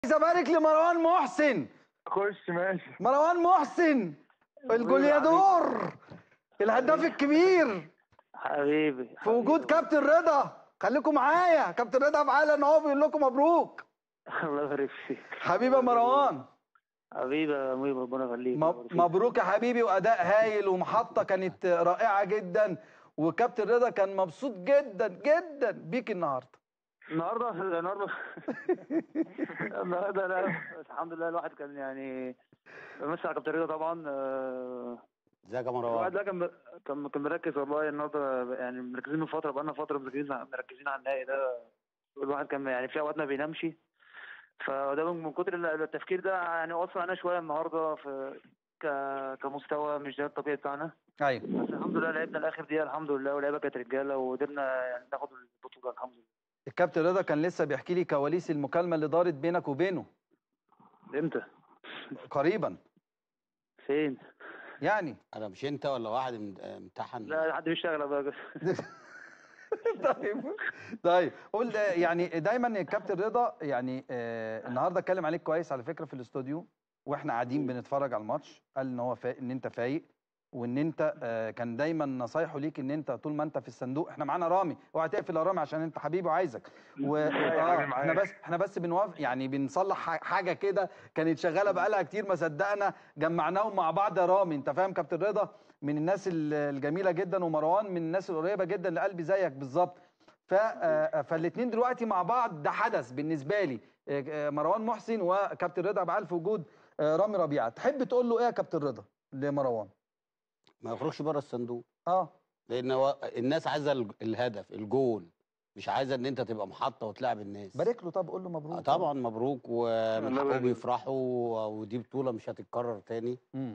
عايز ابارك لمروان محسن خش ماشي مروان محسن الجوليادور الهداف الكبير حبيبي في وجود كابتن رضا خليكم معايا كابتن رضا معانا ان هو بيقول لكم مبروك الله يبارك فيك حبيبي يا مروان حبيبي يا مهيب ربنا يخليك م- مبروك يا حبيبي واداء هايل ومحطه كانت رائعه جدا وكابتن رضا كان مبسوط جدا جدا بيك النهارده النهارده النهارده النهارده لا الحمد لله الواحد كان يعني بمسي على كابتن رضا طبعا آه، ازيك يا الواحد مروان ده كان كان كان مركز والله النهارده يعني مركزين من فتره بقالنا فتره مركزين مركزين على النهائي ده الواحد كان يعني في اوقات ما بينامش فده من من كتر التفكير ده يعني اثر علينا شويه النهارده في ك... كمستوى مش ده الطبيعي بتاعنا ايوه بس الحمد لله لعبنا لاخر دقيقه الحمد لله واللعيبه كانت رجاله وقدرنا يعني ناخد البطوله الحمد لله الكابتن رضا كان لسه بيحكي لي كواليس المكالمه اللي دارت بينك وبينه امتى؟ قريبا فين؟ يعني انا مش انت ولا واحد ام- امتحن لا حد بيشتغل بقى طيب طيب قول يعني دايما الكابتن رضا يعني آه النهارده اتكلم عليك كويس على فكره في الاستوديو واحنا قاعدين بنتفرج على الماتش قال ان هو فايق ان انت فايق وان انت آه كان دايما نصايحه ليك ان انت طول ما انت في الصندوق احنا معانا رامي اوعى تقفل يا رامي عشان انت حبيبي وعايزك و... يا آه حبيبي احنا معاك. بس احنا بس بنوافق يعني بنصلح ح- حاجه كده كانت شغاله بقالها كتير ما صدقنا جمعناهم مع بعض يا رامي انت فاهم كابتن رضا من الناس ال- الجميله جدا ومروان من الناس القريبه جدا لقلبي زيك بالظبط ف فالاثنين دلوقتي مع بعض ده حدث بالنسبه لي آه، آه، مروان محسن وكابتن رضا بعال في وجود آه، رامي ربيعه تحب تقول له ايه يا كابتن رضا لمروان ما يخرجش بره الصندوق اه لان هو الناس عايزه ال- الهدف الجول مش عايزه ان انت تبقى محطه وتلعب الناس بارك له طب قول له مبروك آه طبعا مبروك ومن الله حقهم يبارك. يفرحوا ودي بطوله مش هتتكرر تاني مم.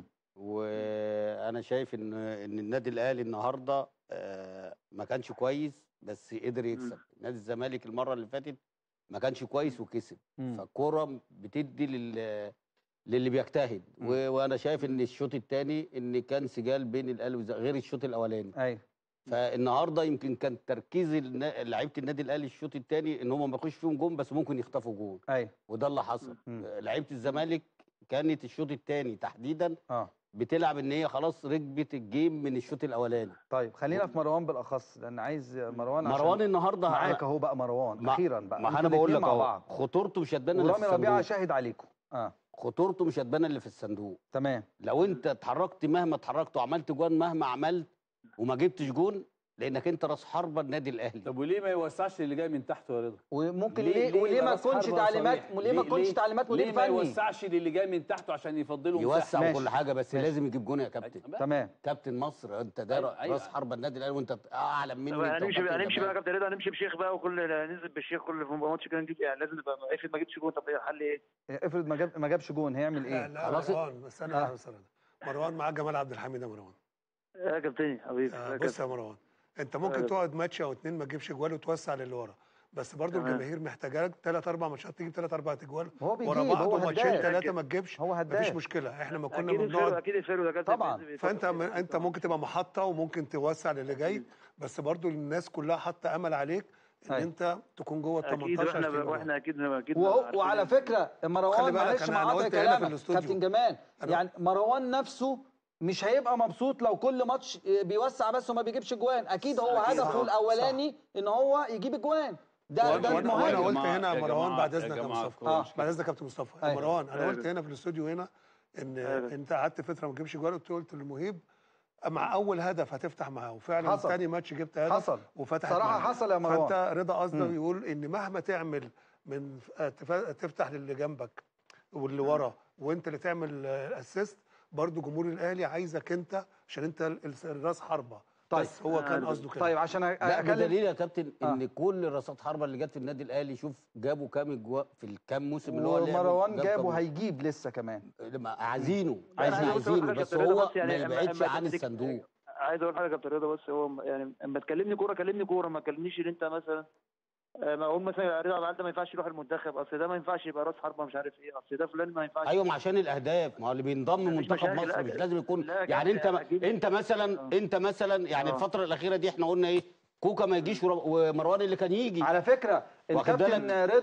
وانا شايف ان ان النادي الاهلي النهارده آه، ما كانش كويس بس قدر يكسب نادي الزمالك المره اللي فاتت ما كانش كويس وكسب مم. فالكوره بتدي لل للي بيجتهد مم. و- وانا شايف ان الشوط الثاني ان كان سجال بين الاهلي والز- غير الشوط الاولاني ايوه فالنهارده يمكن كان تركيز النا- لعيبه النادي الاهلي الشوط الثاني ان هم ما يخش فيهم جون بس ممكن يخطفوا جون ايوه وده اللي حصل مم. لعيبه الزمالك كانت الشوط الثاني تحديدا اه بتلعب ان هي خلاص ركبت الجيم من الشوط الاولاني طيب خلينا في مروان بالاخص لان عايز مروان عشان مروان النهارده معاك اهو بقى مروان ما- اخيرا بقى ما انتوا انا بقول الاتنين لك مع اهو بعض خطورته مش هتبان اللي في ورامي ربيعه الصندوق شاهد عليكم اه خطورته مش هتبان اللي في الصندوق تمام لو انت اتحركت مهما اتحركت وعملت جوان مهما عملت وما جبتش جون لانك انت راس حربه النادي الاهلي طب وليه ما يوسعش اللي جاي من تحته يا رضا؟ وممكن ليه, وليه يبقى ما راس تكونش حربة تعليمات صريح؟ وليه ما ليه- تكونش ليه- تعليمات مدير ليه ما فني يوسعش للي جاي من تحته عشان يفضله يوسع مساحه ماشي. وكل حاجه بس ماشي. لازم يجيب جون يا كابتن تمام كابتن مصر انت ده أيوة، أيوة. راس حربه النادي الاهلي وانت اعلم مني طب انت هنمشي وكابتن هنمشي بقى يا جمال. كابتن رضا هنمشي بشيخ بقى وكل ننزل بالشيخ كل في ماتش كده نجيب يعني لازم نبقى افرض ما جبتش جون طب ايه الحل ايه؟ افرض ما جاب ما جابش جون هيعمل لا ايه لا خلاص. مروان بس انا آه. آه. مروان معاه جمال عبد الحميد يا مروان يا كابتني حبيبي آه يا بص كابتن. يا مروان انت ممكن آه. تقعد ماتش او اتنين ما تجيبش جوال وتوسع للي ورا بس برضو تمام. الجماهير محتاجاك ثلاث اربع ماتشات تجيب ثلاث اربع اجوال هو بيجيب ورا بعض هو وماتشين هداف ثلاثه ما تجيبش هو مفيش هداف مشكله احنا ما كنا اكيد الفرو بنقعد اكيد الفرو ده كابتن طبعاً. بينزل فانت بيفكر فيه. انت ممكن تبقى محطه وممكن توسع للي جاي بس برضو الناس كلها حاطه امل عليك ان أيوة. انت تكون جوه ال اكيد 18 واحنا 20 جول. واحنا اكيد اكيد وهو عارفين وعلى إن- فكره خلي مروان بالك معلش أنا- مع أنا قطع قلت هنا في كلامك الاستوديو. كابتن جمال أنا- يعني مروان نفسه مش هيبقى مبسوط لو كل ماتش بيوسع بس وما بيجيبش جوان اكيد هو أكيد. هدفه صح. الاولاني ان هو يجيب جوان ده وأنا- ده وأنا- المهم وأنا قلت جماعة- هنا يا مروان جماعة- بعد يا إذنك يا جماعة مصطفى. في كل آه. مشكلة. بعد اذنك يا كابتن مصطفى يا أيوة. مروان انا أيوة. قلت هنا في الاستوديو هنا ان أيوة. انت قعدت فتره ما تجيبش جوال قلت قلت للمهيب مع اول هدف هتفتح معاه وفعلا حصل. ثاني ماتش جبت هدف حصل. وفتحت صراحة معاه. حصل يا مروان. فانت رضا قصده مم. بيقول ان مهما تعمل من آه، تف- تفتح للي جنبك واللي ورا وانت اللي تعمل الاسيست برضو جمهور الاهلي عايزك انت عشان انت ال- ال- راس حربه طيب. بس هو كان آه، قصده كده طيب عشان لا اكلم بدليل يا كابتن آه. ان كل راسات حربه اللي جت في النادي الاهلي شوف جابوا كام اجوا في الكام موسم اللي هو لعبه، ومروان جاب جابه كام- هيجيب لسه كمان لما عايزينه أنا احنا عايز أقول عايزينه حاجة بس كابتن رضا هو بس يعني ما أما- يبعدش أما عن تديك- الصندوق عايز اقول حاجه يا كابتن رضا بس هو يعني اما تكلمني كوره كلمني كوره ما تكلمنيش ان انت مثلا آه، ما اقول مثلا رضا عبد ده ما ينفعش يروح المنتخب اصل ده ما ينفعش يبقى راس حربه مش عارف ايه اصل ده فلان ما ينفعش ايوه ما عشان الاهداف ما هو اللي بينضم مفيش منتخب مشاكل، مصر لا، مش لازم يكون لا، يعني انت كابتن، أكيد. انت مثلا آه. انت مثلا يعني آه. الفتره الاخيره دي احنا قلنا ايه كوكا ما يجيش ور- ومروان اللي كان يجي على فكره واخد الكابتن رضا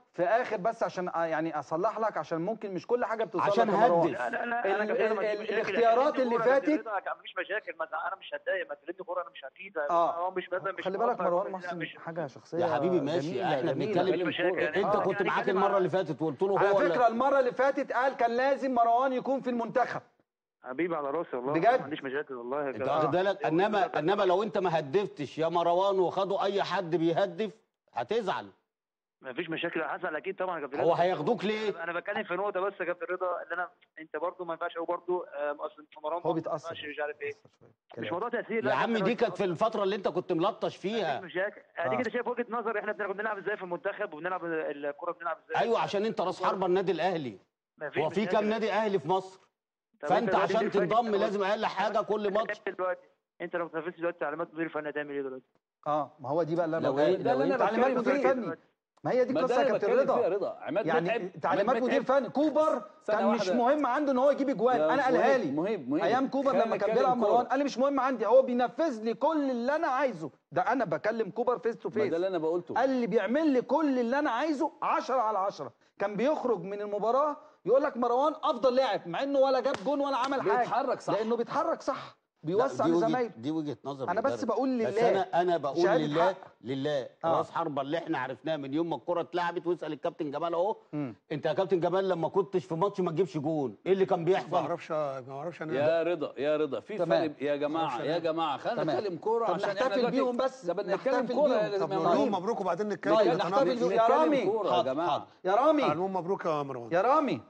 في اخر بس عشان أ- يعني اصلح لك عشان ممكن مش كل حاجه بتوصل عشان لك يا مروان. هدف. لا لا لا انا ال- كابتن ال- ما ال- فيش مشاكل. الاختيارات كلمني اللي كورة يا فاتت- كابتن رضا، مفيش مشاكل ما انا مش هتضايق ما تكلمني كوره انا مش اكيد آه. هو مش مثلا مش خلي بالك موافق، مروان لا، محسن مش- حاجه شخصيه يا حبيبي ماشي جميلة احنا جميلة. بنتكلم مفيش مشاكل يعني. انت آه، كنت يعني معاك نتكلم المره على- اللي فاتت وقلت له على هو فكره اللي المره اللي فاتت قال كان لازم مروان يكون في المنتخب حبيبي على راسي والله بجد؟ ما عنديش مشاكل والله يا انت كابتن. واخد بالك انما انما لو انت ما هدفتش يا مروان وخدوا اي حد بيهدف هتزعل ما فيش مشاكل هزعل اكيد طبعا يا كابتن هو رضا. هياخدوك ليه؟ انا بتكلم في نقطه بس يا كابتن رضا اللي انا انت برضو ما ينفعش هو برضو آه، اصل في مروان هو ما بيتاثر ينفعش مش عارف ايه بيتأثر شوية. مش كلام. موضوع تاثير يا لا عم كابتن دي رضا. كانت في الفتره اللي انت كنت ملطش مفيش فيها مشاكل آه. اديك انت شايف وجهه نظر احنا كنا بنلعب ازاي في المنتخب وبنلعب الكوره بنلعب ازاي ايوه عشان انت راس حربه النادي الاهلي مفيش هو في مشاكل. كام نادي اهلي في مصر طب فانت أنت دلوقتي عشان مدير فني، تنضم أنت لازم اقل حاجه كل ماتش دلوقتي انت لو نفذت دلوقتي تعليمات مدير فني هتعمل ايه دلوقتي؟ اه ما هو دي بقى اللي انا لو بقول- إيه- ده اللي أنا تعليمات بتكلم مدير فيه. فني ما هي دي ما ده القصه يا اللي كابتن بتكلم فيها رضا رضا عماد يعني متعب تعليمات عماد مدير متعب. فني كوبر سنة كان مش واحدة. مهم عنده ان هو يجيب اجوان لا، انا قالها مهم، لي مهم مهم ايام كوبر خلينا لما كان نتكلم بيلعب كورة. مروان قال لي مش مهم عندي هو بينفذ لي كل اللي انا عايزه ده انا بكلم كوبر فيس تو ما فيس ده اللي انا بقولته قال لي بيعمل لي كل اللي انا عايزه 10 على 10 كان بيخرج من المباراه يقول لك مروان افضل لاعب مع انه ولا جاب جون ولا عمل حاجه بيتحرك صح. لانه بيتحرك صح بيوسع لا، دي وجهة- لزمايله دي وجهه نظر أنا بس مدرب. بقول بس لله. انا انا بقول شهادة لله حق. لله آه. راس حربه اللي احنا عرفناه من يوم ما الكره اتلعبت واسال الكابتن جمال اهو مم. انت يا كابتن جمال لما كنتش في ماتش ما تجيبش جون ايه اللي كان ما بيحصل اعرفش ما اعرفش انا يا رضا يا رضا في تمام. فرق يا جماعه معرفش يا أنا. جماعه خلينا تمام. نتكلم كوره طب عشان نحتفل احنا دلوقتي- بيهم بس، طب نتكلم نحتفل كوره بيهم. يا لازم طب يا نقول لهم مروان مبروك وبعدين نتكلم طيب إذا نحتفل تمام. بيهم. يا نتكلم رامي. كورة يا حاضر، جماعه حاضر. يا رامي علمهم مبروك يا مروان يا رامي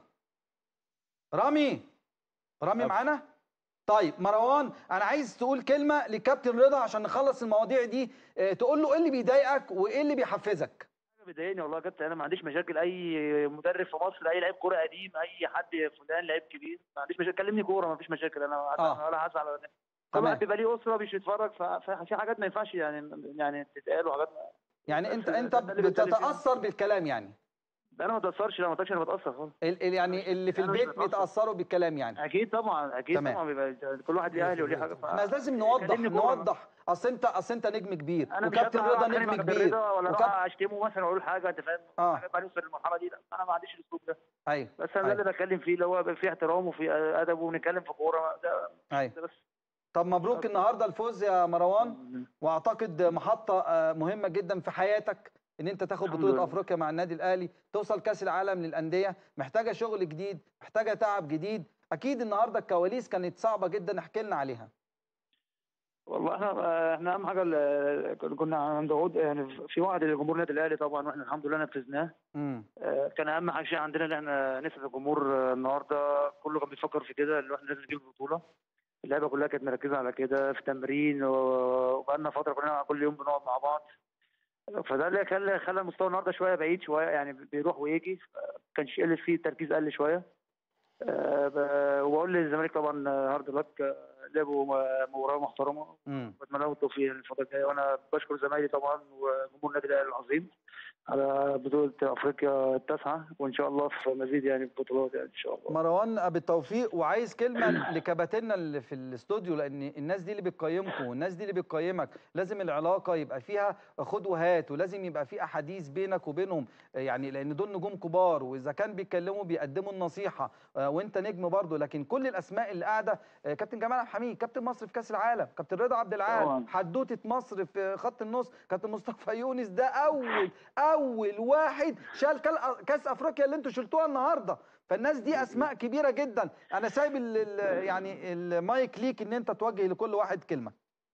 رامي رامي أب. معانا طيب مروان انا عايز تقول كلمه لكابتن رضا عشان نخلص المواضيع دي اه، تقول له ايه اللي بيضايقك وايه اللي بيحفزك بيضايقني والله يا كابتن انا ما عنديش مشاكل اي مدرب في مصر اي لعيب كوره قديم اي حد فلان لعيب كبير ما عنديش مشاكل كلمني كوره ما فيش مشاكل انا آه. ولا هزعل ولا كل تمام. واحد بيبقى ليه اسره مش يتفرج ف- ففي حاجات ما ينفعش يعني يعني تتقال وحاجات ما- يعني انت ده انت اللي بيتكلم فيه. بتتاثر بالكلام يعني ده انا ما بتاثرش لا ما بتاثرش انا بتاثر خالص ال ال يعني اللي في أنا مش البيت بتأثر. بيتاثروا بالكلام يعني اكيد طبعا اكيد تمام. طبعا بيبقى كل واحد ليه اهلي وليه حاجه ف- احنا لازم نوضح كلمني كورة. نوضح اصل انت اصل انت نجم كبير انا مش وكابتن هطلع رضا أتكلم نجم مع كابتن كبير رضا ولا وكاب- اروح اشتمه مثلا واقول حاجه انت فاهم اه حاجات بعد نوصل للمرحله دي لا انا ما عنديش الاسلوب ده ايوه بس انا ده أيوة. اللي بتكلم فيه اللي هو يبقى فيه احترام وفي ادب ونتكلم في كوره ده ايوه ده بس طب مبروك النهارده الفوز يا مروان واعتقد محطه آه، مهمه جدا في حياتك ان انت تاخد الحمد بطوله لله. افريقيا مع النادي الاهلي توصل كاس العالم للانديه محتاجه شغل جديد محتاجه تعب جديد اكيد النهارده الكواليس كانت صعبه جدا احكي لنا عليها والله احنا احنا اهم حاجه ال- كنا عند عقود يعني في وعد لجمهور النادي الاهلي طبعا واحنا الحمد لله نفذناه امم آه، كان اهم حاجه شيء عندنا ان احنا نسعد الجمهور آه، النهارده كله كان بيفكر في كده اللي احنا لازم نجيب البطوله اللعيبه كلها كانت مركزه على كده في تمرين و- وبقالنا فتره كلنا كل يوم بنقعد مع بعض فده اللي خلى خلى المستوى النهارده شويه بعيد شويه يعني بيروح ويجي كانش قل فيه التركيز قل شويه آه، ب- وبقول للزمالك طبعا هارد لك لعبوا م- مباراه محترمه امم بتمنى لهم التوفيق الفتره الجايه وانا بشكر زمايلي طبعا وجمهور النادي الاهلي العظيم على بطوله افريقيا التاسعه وان شاء الله في مزيد يعني بطولات يعني ان شاء الله مروان بالتوفيق وعايز كلمه لكباتننا اللي في الاستوديو لان الناس دي اللي بتقيمكم والناس دي اللي بتقيمك لازم العلاقه يبقى فيها خد وهات ولازم يبقى في احاديث بينك وبينهم يعني لان دول نجوم كبار واذا كان بيتكلموا بيقدموا النصيحه آه، وانت نجم برضه لكن كل الاسماء اللي قاعده آه، كابتن جمال عبد الحميد كابتن مصر في كاس العالم كابتن رضا عبد العال طبعاً. حدوته مصر في خط النص كابتن مصطفى يونس ده اول اول واحد شال كال- كاس افريقيا اللي انتوا شلتوها النهارده فالناس دي اسماء كبيره جدا انا سايب ال ال يعني المايك ليك ان انت توجه لكل واحد كلمه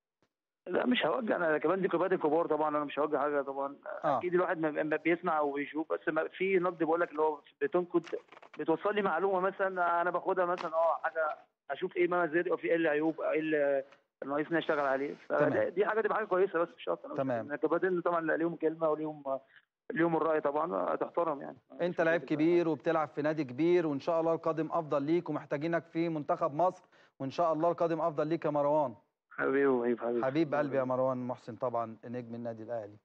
لا مش هوجه انا كمان دي كباتن كبار طبعا انا مش هوجه حاجه طبعا آه. اكيد الواحد ما ما بيسمع او بيشوف بس ما في نقد بقول لك اللي هو بتنقد بتوصل لي معلومه مثلا انا باخدها مثلا اه حاجه اشوف ايه مميزات او في ايه العيوب ايه اللي ناقصني اشتغل عليه تمام. دي حاجه تبقى حاجه كويسه بس مش اكتر تمام. الكباتن طبعا ليهم كلمه وليهم ليهم الراي طبعا تحترم يعني انت لعيب كبير وبتلعب في نادي كبير وان شاء الله القادم افضل ليك ومحتاجينك في منتخب مصر وان شاء الله القادم افضل ليك يا مروان حبيبي حبيبي حبيب قلبي يا مروان محسن طبعا نجم النادي الاهلي